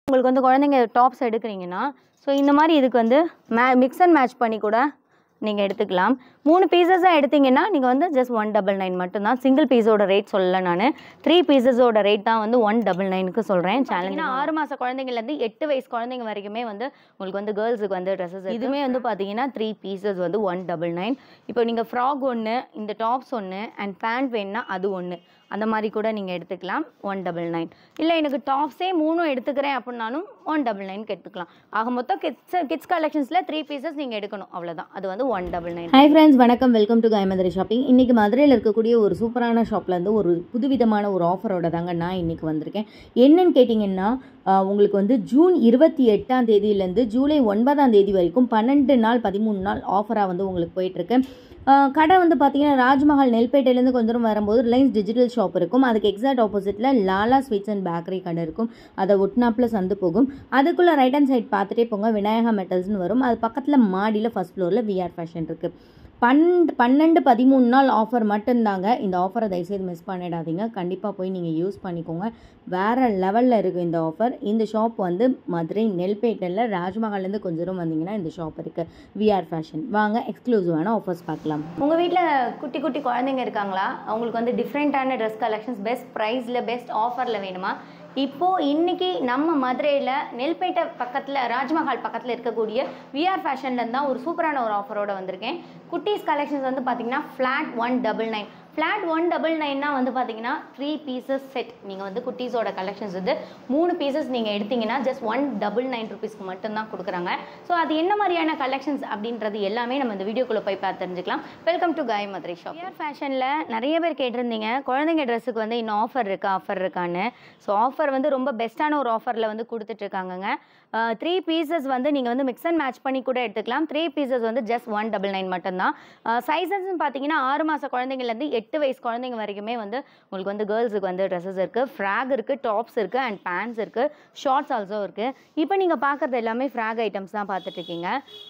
உங்களுக்கு வந்து குழந்தைங்க டாப்ஸ் எடுக்கிறீங்கன்னா ஸோ இந்த மாதிரி இதுக்கு வந்து மே மிக்ஸ் அண்ட் மேட்ச் பண்ணி கூட நீங்கள் எடுத்துக்கலாம் மூணு பீசஸாக எடுத்தீங்கன்னா நீங்கள் வந்து ஜஸ்ட் ஒன் டபுள் நைன் மட்டும்தான் சிங்கிள் பீஸோட ரேட் சொல்லல நான் த்ரீ பீசஸோட ரேட் தான் வந்து ஒன் டபுள் நைனுக்கு சொல்கிறேன் சேலஞ்ச் ஆறு மாத குழந்தைங்கலேருந்து எட்டு வயசு குழந்தைங்க வரைக்குமே வந்து உங்களுக்கு வந்து கேர்ள்ஸுக்கு வந்து ட்ரெஸ்ஸஸ் இதுவுமே வந்து பார்த்தீங்கன்னா த்ரீ பீசஸ் வந்து ஒன் டபுள் நைன் இப்போ நீங்கள் ஃப்ராக் ஒன்று இந்த டாப்ஸ் ஒன்று அண்ட் பேண்ட் வேணுன்னா அது ஒன்று அந்த மாதிரி கூட நீங்கள் எடுத்துக்கலாம் ஒன் டபுள் நைன் இல்லை எனக்கு டாப்ஸே மூணும் எடுத்துக்கிறேன் அப்படின்னாலும் ஒன் டபுள் நைனுக்கு எடுத்துக்கலாம் ஆக மொத்தம் கிட்ஸ் கிட்ஸ் கலெக்ஷன்ஸில் த்ரீ பீசஸ் நீங்கள் எடுக்கணும் அவ்வளோதான் அது வந்து one double nine hi friends வணக்கம் வெல்கம் டு காயமதுரை ஷாப்பிங் இன்றைக்கி மதுரையில் இருக்கக்கூடிய ஒரு சூப்பரான ஷாப்லேருந்து ஒரு புதுவிதமான ஒரு ஆஃபரோட தாங்க நான் இன்றைக்கி வந்திருக்கேன் என்னன்னு கேட்டிங்கன்னா ஆஹ், உங்களுக்கு வந்து ஜூன் இருபத்தி எட்டாம் தேதியிலேருந்து ஜூலை ஒன்பதாம் தேதி வரைக்கும் பன்னெண்டு நாள் பதிமூணு நாள் ஆஃபராக வந்து உங்களுக்கு போயிட்டுருக்கு ஆஹ், கடை வந்து பார்த்தீங்கன்னா ராஜ்மஹால் நெல்பேட்டையிலேருந்து கொஞ்சம் தூரம் வரும்போது ரிலையன்ஸ் டிஜிட்டல் ஷாப் இருக்கும் அதுக்கு எக்ஸாக்ட் ஆப்போசிட்டில் லாலா ஸ்வீட்ஸ் அண்ட் பேக்கரி கடை இருக்கும் அதை ஒட்டினாப்பில் சந்து போகும் அதுக்குள்ளே ரைட் ஹேண்ட் சைட் பார்த்துட்டே போங்க விநாயகா மெட்டல்ஸ்னு வரும் அது பக்கத்தில் மாடியில் ஃபஸ்ட் ஃப்ளோரில் விஆர் ஃபேஷன் இருக்குது பன்னெண்டு பன்னெண்டு பதிமூணு நாள் ஆஃபர் மட்டும்தாங்க இந்த ஆஃபரை தயவுசெய்து மிஸ் பண்ணிடாதீங்க கண்டிப்பாக போய் நீங்கள் யூஸ் பண்ணிக்கோங்க வேறு லெவலில் இருக்குது இந்த ஆஃபர் இந்த ஷாப் வந்து மதுரை நெல்பேட்டையில் ராஜ்மஹால்லேருந்து கொஞ்சம் தூரம் வந்தீங்கன்னா இந்த ஷாப் இருக்குது விஆர் ஃபேஷன் வாங்க எக்ஸ்க்ளூசிவான ஆஃபர்ஸ் பார்க்கலாம் உங்கள் வீட்டில் குட்டி குட்டி குழந்தைங்க இருக்காங்களா அவங்களுக்கு வந்து டிஃப்ரெண்ட்டான ட்ரெஸ் கலெக்ஷன்ஸ் பெஸ்ட் ப்ரைஸில் பெஸ்ட் ஆஃபரில் வேணுமா இப்போது இன்னைக்கு நம்ம மதுரையில் நெல்பேட்டை பக்கத்தில் ராஜ்மஹால் பக்கத்தில் இருக்கக்கூடிய விஆர் ஃபேஷன்லேருந்து தான் ஒரு சூப்பரான ஒரு ஆஃபரோட வந்திருக்கேன் குட்டீஸ் கலெக்ஷன்ஸ் வந்து பார்த்தீங்கன்னா flat one double nine flat one double நைன்னா வந்து பார்த்தீங்கன்னா த்ரீ பீசஸ் செட் நீங்கள் வந்து குட்டீஸோட கலெக்ஷன்ஸ் வந்து மூணு பீசஸ் நீங்கள் எடுத்தீங்கன்னா ஜஸ்ட் ஒன் டபுள் நைன் ருபீஸ்க்கு மட்டும்தான் கொடுக்குறாங்க ஸோ அது என்ன மாதிரியான கலெக்ஷன்ஸ் அப்படின்றது எல்லாமே நம்ம இந்த வீடியோக்குள்ளே போய் பார்த்து தெரிஞ்சுக்கலாம் வெல்கம் டு காய் மதுரை ஷாப் விஆர் ஃபேஷனில் நிறைய பேர் கேட்டிருந்தீங்க குழந்தைங்க ட்ரெஸ்ஸுக்கு வந்து இன்னும் ஆஃபர் இருக்கா ஆஃபர் இருக்கான்னு ஸோ ஆஃபர் வந்து ரொம்ப பெஸ்ட்டான ஒரு ஆஃபரில் வந்து கொடுத்துட்ருக்காங்கங்க த்ரீ பீசஸ் வந்து நீங்கள் வந்து மிக்ஸ் அண்ட் மேட்ச் பண்ணி கூட எடுத்துக்கலாம் த்ரீ பீசஸ் வந்து ஜஸ்ட் ஒன் டபுள் நைன் மட்டும்தான் சைஸஸ்ன்னு பார்த்தீங்கன்னா ஆறு மாத குழந்தைங்கலேருந்து எட்டு வயசு குழந்தைங்க வரைக்குமே வந்து உங்களுக்கு வந்து கேர்ள்ஸுக்கு வந்து ட்ரெஸ்ஸஸ் இருக்குது ஃப்ராக் இருக்குது டாப்ஸ் இருக்குது அண்ட் பேண்ட்ஸ் இருக்குது ஷார்ட்ஸ் ஆல்சோ இருக்குது இப்போ நீங்கள் பார்க்குறது எல்லாமே ஃப்ராக் ஐட்டம்ஸ் தான் பார்த்துட்ருக்கீங்க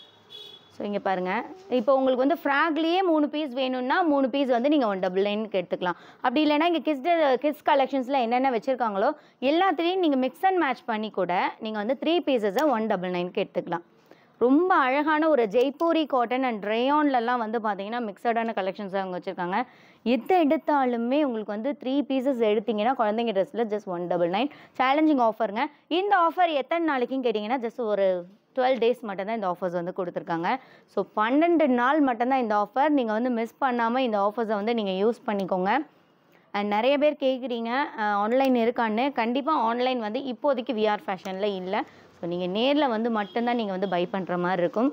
ஸோ இங்கே பாருங்கள் இப்போ உங்களுக்கு வந்து ஃப்ராக்லேயே மூணு பீஸ் வேணும்னா மூணு பீஸ் வந்து நீங்கள் ஒன் டபுள் நைனுக்கு எடுத்துக்கலாம் அப்படி இல்லைன்னா இங்கே கிட்ஸ் கிட்ஸ் கலெக்ஷன்ஸில் என்னென்ன வச்சுருக்காங்களோ எல்லாத்துலேயும் நீங்கள் மிக்ஸ் அண்ட் மேட்ச் பண்ணி கூட நீங்கள் வந்து த்ரீ பீசஸை ஒன் டபுள் நைனுக்கு எடுத்துக்கலாம் ரொம்ப அழகான ஒரு ஜெய்ப்பூரி காட்டன் அண்ட் ரேயான்லலாம் வந்து பார்த்தீங்கன்னா மிக்சடான கலெக்ஷன்ஸ் அவங்க வச்சுருக்காங்க எதை எடுத்தாலுமே உங்களுக்கு வந்து த்ரீ பீசஸ் எடுத்தீங்கன்னா குழந்தைங்க ட்ரெஸ்ஸில் just one double nine challenging ஆஃபருங்க இந்த ஆஃபர் எத்தனை நாளைக்குன்னு கேட்டிங்கன்னா ஜஸ்ட் ஒரு டுவெல் டேஸ் மட்டும்தான் இந்த ஆஃபர்ஸ் வந்து கொடுத்துருக்காங்க ஸோ பன்னெண்டு நாள் மட்டும்தான் இந்த ஆஃபர் நீங்கள் வந்து மிஸ் பண்ணாமல் இந்த ஆஃபர்ஸை வந்து நீங்கள் யூஸ் பண்ணிக்கோங்க அண்ட் நிறைய பேர் கேட்குறீங்க ஆன்லைன் இருக்கான்னு கண்டிப்பாக ஆன்லைன் வந்து இப்போதைக்கு விஆர் ஃபேஷனில் இல்லை ஸோ நீங்கள் நேரில் வந்து மட்டும்தான் நீங்கள் வந்து பை பண்ணுற மாதிரி இருக்கும்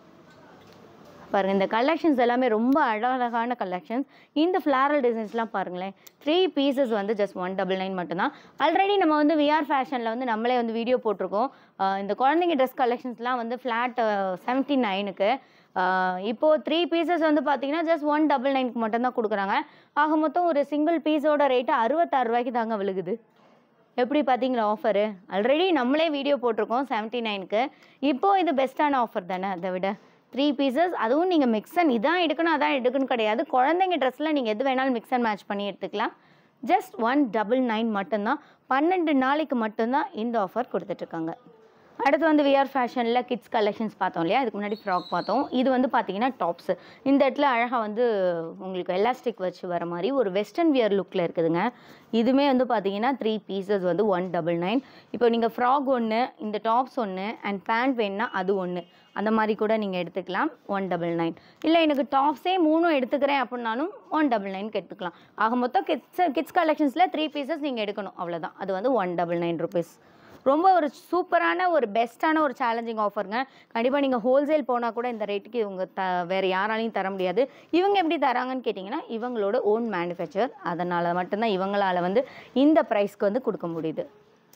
பாருங்கள் இந்த கலெக்ஷன்ஸ் எல்லாமே ரொம்ப அழகழகான கலெக்ஷன்ஸ் இந்த ஃப்ளாரல் டிசைன்ஸ்லாம் பாருங்களேன் த்ரீ பீசஸ் வந்து ஜஸ்ட் ஒன் டபுள் நைன் மட்டும்தான் ஆல்ரெடி நம்ம வந்து விஆர் ஃபேஷனில் வந்து நம்மளே வந்து வீடியோ போட்டிருக்கோம் அஹ் இந்த குழந்தைங்க ட்ரெஸ் கலெக்ஷன்ஸ்லாம் வந்து ஃப்ளாட் செவன்ட்டி நைனுக்கு இப்போது த்ரீ பீசஸ் வந்து பார்த்தீங்கன்னா ஜஸ்ட் ஒன் டபுள் நைனுக்கு மட்டும்தான் கொடுக்குறாங்க ஆக மொத்தம் ஒரு சிங்கிள் பீஸோட ரேட்டு அறுபத்தாறு ரூபாய்க்கு தாங்க விழுகுது எப்படி பார்த்தீங்களா ஆஃபரு ஆல்ரெடி நம்மளே வீடியோ போட்டிருக்கோம் செவன்ட்டி நைனுக்கு இப்போது இது பெஸ்ட்டான ஆஃபர் தானே அதை விட த்ரீ பீசஸ் அதுவும் நீங்கள் மிக்ஸ் அண்ட் இதான் எடுக்கணும் அதான் எடுக்கணும் கிடையாது குழந்தைங்க ட்ரெஸ்ஸில் நீங்கள் எது வேணாலும் மிக்ஸ் அண்ட் மேட்ச் பண்ணி எடுத்துக்கலாம் ஜஸ்ட் ஒன் டபுள் நைன் மட்டும்தான் பன்னெண்டு நாளைக்கு மட்டும்தான் இந்த ஆஃபர் கொடுத்துட்ருக்காங்க அடுத்து வந்து விஆர் ஃபேஷனில் கிட்ஸ் கலெக்ஷன்ஸ் பார்த்தோம் இல்லையா அதுக்கு முன்னாடி ஃப்ராக் பார்த்தோம் இது வந்து பார்த்தீங்கன்னா டாப்ஸு இந்த இடத்துல அழகாக வந்து உங்களுக்கு எலாஸ்டிக் வச்சு வர மாதிரி ஒரு வெஸ்டர்ன் வியர் லுக்கில் இருக்குதுங்க இதுவுமே வந்து பார்த்தீங்கன்னா த்ரீ பீசஸ் வந்து ஒன் டபுள் நைன் இப்போ நீங்கள் ஃப்ராக் ஒன்று இந்த டாப்ஸ் ஒன்று அண்ட் பேண்ட் வேணுன்னா அது ஒன்று அந்த மாதிரி கூட நீங்கள் எடுத்துக்கலாம் ஒன் டபுள் நைன் இல்லை எனக்கு டாப்ஸே மூணும் எடுத்துக்கிறேன் அப்படின்னாலும் ஒன் டபுள் நைனுக்கு எடுத்துக்கலாம் ஆக மொத்தம் கிட்ஸ் கிட்ஸ் கலெக்ஷன்ஸில் த்ரீ பீசஸ் நீங்கள் எடுக்கணும் அவ்வளோதான் அது வந்து ஒன் டபுள் நைன் ருபீஸ் ரொம்ப ஒரு சூப்பரான ஒரு பெஸ்ட்டான ஒரு சேலஞ்சிங் ஆஃபருங்க கண்டிப்பாக நீங்கள் ஹோல்சேல் போனால் கூட இந்த ரேட்டுக்கு இவங்க த வேறு யாராலையும் தர முடியாது இவங்க எப்படி தராங்கன்னு கேட்டிங்கன்னா இவங்களோட ஓன் மேனுஃபேக்சர் அதனால் மட்டும்தான் இவங்களால் வந்து இந்த ப்ரைஸ்க்கு வந்து கொடுக்க முடியுது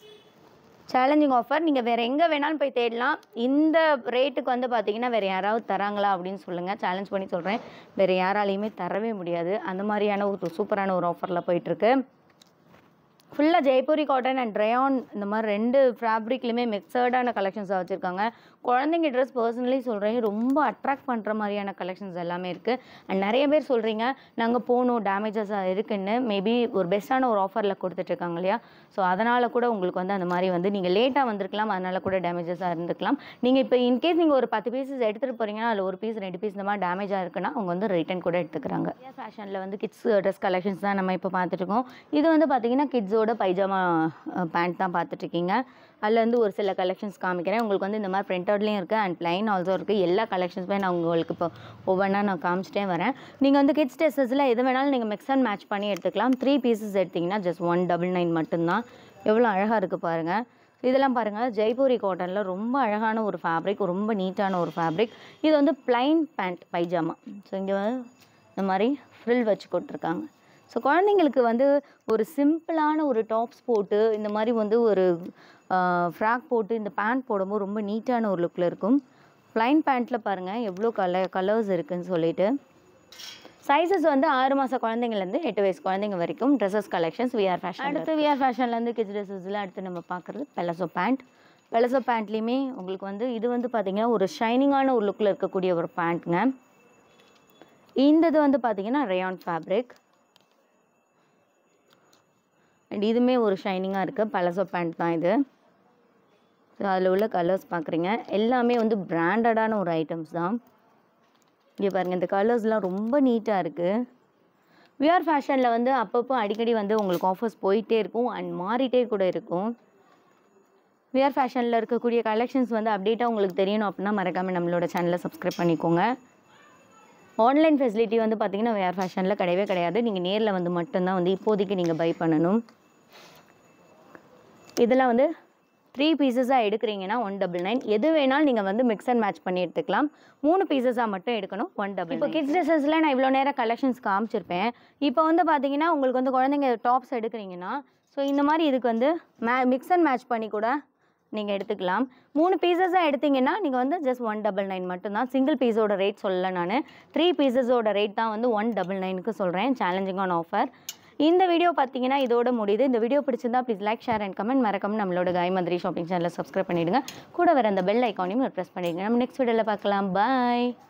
சேலஞ்சிங் ஆஃபர் நீங்கள் வேறு எங்கே வேணாலும் போய் தேடலாம் இந்த ரேட்டுக்கு வந்து பார்த்தீங்கன்னா வேறு யாராவது தராங்களா அப்படின்னு சொல்லுங்கள் சேலஞ்ச் பண்ணி சொல்கிறேன் வேறு யாராலையுமே தரவே முடியாது அந்த மாதிரியான ஒரு சூப்பரான ஒரு ஆஃபரில் போயிட்டுருக்கு ஃபுல்லாக ஜெய்ப்பூரி காட்டன் அண்ட் ட்ரையான் இந்த மாதிரி ரெண்டு ஃபேப்ரிக்லையுமே மிக்சர்டான கலெக்ஷன்ஸாக வச்சுருக்காங்க குழந்தைங்க ட்ரெஸ் பர்சனலி சொல்கிறேன் ரொம்ப அட்ராக்ட் பண்ணுற மாதிரியான கலெக்ஷன்ஸ் எல்லாமே இருக்குது அண்ட் நிறைய பேர் சொல்கிறீங்க நாங்கள் போகணும் டேமேஜஸாக இருக்குன்னு மேபி ஒரு பெஸ்ட்டான ஒரு ஆஃபரில் கொடுத்துட்ருக்காங்க இல்லையா ஸோ அதனால் கூட உங்களுக்கு வந்து அந்த மாதிரி வந்து நீங்கள் லேட்டாக வந்திருக்கலாம் அதனால் கூட டேமேஜஸாக இருந்திருக்கலாம் நீங்கள் இப்போ இன்கேஸ் நீங்கள் ஒரு பத்து பீசஸ் எடுத்துகிட்டு போகிறீங்கன்னா அதில் ஒரு பீஸ் ரெண்டு பீஸ் இந்த மாதிரி டேமேஜாக இருக்குன்னா அவங்க வந்து ரிட்டன் கூட எடுத்துக்கிறாங்க ஃபேஷனில் வந்து கிட்ஸ் ட்ரெஸ் கலெக்ஷன்ஸ் தான் நம்ம இப்போ பார்த்துட்ருக்கோம் இது வந்து பார்த்தீங்கன்னா கிட்ஸோட பைஜாமா பேண்ட் தான் பார்த்துட்ருக்கீங்க அதில் வந்து ஒரு சில கலெக்ஷன்ஸ் காமிக்கிறேன் உங்களுக்கு வந்து இந்த மாதிரி பிரிண்ட் அவுட்லேயும் இருக்குது அண்ட் பிளைன் ஆல்சோ இருக்குது எல்லா கலெக்ஷன்ஸுமே நான் உங்களுக்கு இப்போ ஒவ்வொன்றா நான் காமிச்சிட்டே வரேன் நீங்கள் வந்து கிட்ஸ் ட்ரெஸ்ஸஸில் எது வேணாலும் நீங்கள் மிக்ஸ் அண்ட் மேட்ச் பண்ணி எடுத்துக்கலாம் த்ரீ பீசஸ் எடுத்திங்கன்னா ஜஸ்ட் ஒன் டபுள் நைன் மட்டும்தான் எவ்வளோ அழகாக இருக்குது பாருங்கள் இதெல்லாம் பாருங்கள் ஜெய்ப்பூரி காட்டனில் ரொம்ப அழகான ஒரு ஃபேப்ரிக் ரொம்ப நீட்டான ஒரு ஃபேப்ரிக் இது வந்து பிளைன் பேண்ட் பைஜாமா ஸோ இங்கே வந்து இந்த மாதிரி ஃப்ரில் வச்சு கொடுத்துருக்காங்க ஸோ குழந்தைங்களுக்கு வந்து ஒரு சிம்பிளான ஒரு டாப்ஸ் போட்டு இந்த மாதிரி வந்து ஒரு ஃப்ராக் போட்டு இந்த பேண்ட் போடும்போது ரொம்ப நீட்டான ஒரு லுக்கில் இருக்கும் ப்ளைன் பேண்ட்டில் பாருங்கள் எவ்வளோ கலர் கலர்ஸ் இருக்குன்னு சொல்லிட்டு சைஸஸ் வந்து ஆறு மாத குழந்தைங்கலேருந்து எட்டு வயசு குழந்தைங்க வரைக்கும் ட்ரெஸ்ஸஸ் கலெக்ஷன்ஸ் விஆர் ஃபேஷன் அடுத்து விஆர் ஃபேஷன்லேருந்து கிட்ஸ் ட்ரெஸ்ஸஸில் அடுத்து நம்ம பார்க்குறது பெலசோ பேண்ட் பெலசோ பேண்ட்லேயுமே உங்களுக்கு வந்து இது வந்து பார்த்திங்கன்னா ஒரு ஷைனிங்கான ஒரு லுக்கில் இருக்கக்கூடிய ஒரு பேண்ட்டுங்க இந்த இது வந்து பார்த்திங்கன்னா ரேயான் ஃபேப்ரிக் அண்ட் இதுவுமே ஒரு ஷைனிங்காக இருக்குது பலசோ பேண்ட் தான் இது ஸோ அதில் உள்ள கலர்ஸ் பார்க்குறீங்க எல்லாமே வந்து பிராண்டடான ஒரு ஐட்டம்ஸ் தான் இங்கே பாருங்கள் இந்த கலர்ஸ்லாம் ரொம்ப நீட்டாக இருக்குது விஆர் ஃபேஷனில் வந்து அப்பப்போ அடிக்கடி வந்து உங்களுக்கு ஆஃபர்ஸ் போயிட்டே இருக்கும் அண்ட் மாறிட்டே கூட இருக்கும் விஆர் ஃபேஷனில் இருக்கக்கூடிய கலெக்ஷன்ஸ் வந்து அப்டேட்டாக உங்களுக்கு தெரியணும் அப்படின்னா மறக்காமல் நம்மளோட சேனலை சப்ஸ்கிரைப் பண்ணிக்கோங்க ஆன்லைன் ஃபெசிலிட்டி வந்து பார்த்தீங்கன்னா வேர் ஃபேஷனில் கிடையவே கிடையாது நீங்கள் நேரில் வந்து மட்டும்தான் வந்து இப்போதைக்கு நீங்கள் பை பண்ணணும் இதெல்லாம் வந்து த்ரீ பீசஸாக எடுக்கிறீங்கன்னா ஒன் டபுள் நைன் எது வேணாலும் நீங்கள் வந்து மிக்ஸ் அண்ட் மேட்ச் பண்ணி எடுத்துக்கலாம் மூணு பீசஸாக மட்டும் எடுக்கணும் ஒன் டபுள் இப்போ கிட்ஸ் ட்ரெஸ்ஸஸில் நான் இவ்வளோ நேரம் கலெக்ஷன்ஸ் காமிச்சிருப்பேன் இப்போ வந்து பார்த்தீங்கன்னா உங்களுக்கு வந்து குழந்தைங்க டாப்ஸ் எடுக்கிறீங்கன்னா ஸோ இந்த மாதிரி இதுக்கு வந்து மே மிக்ஸ் அண்ட் மேட்ச் பண்ணி கூட நீங்கள் எடுத்துக்கலாம் மூணு பீசஸாக எடுத்தீங்கன்னா நீங்கள் வந்து ஜஸ்ட் ஒன் டபுள் நைன் மட்டும்தான் சிங்கிள் பீஸோட ரேட் சொல்லலை நான் த்ரீ பீசஸோட ரேட் தான் வந்து ஒன் டபுள் நைனுக்கு சொல்கிறேன் சேலஞ்சிங்கான ஆஃபர் இந்த வீடியோ பார்த்தீங்கன்னா இதோட முடியுது இந்த வீடியோ பிடிச்சிருந்தா please like share and comment மறக்காம நம்மளோட காய்மந்திரி ஷாப்பிங் சேனலை சப்ஸ்கிரைப் பண்ணிவிடுங்க கூட வர அந்த பெல் ஐக்கானையும் ப்ரெஸ் பண்ணிடுங்க நம்ம நெக்ஸ்ட் வீடியோவில் பார்க்கலாம் பாய்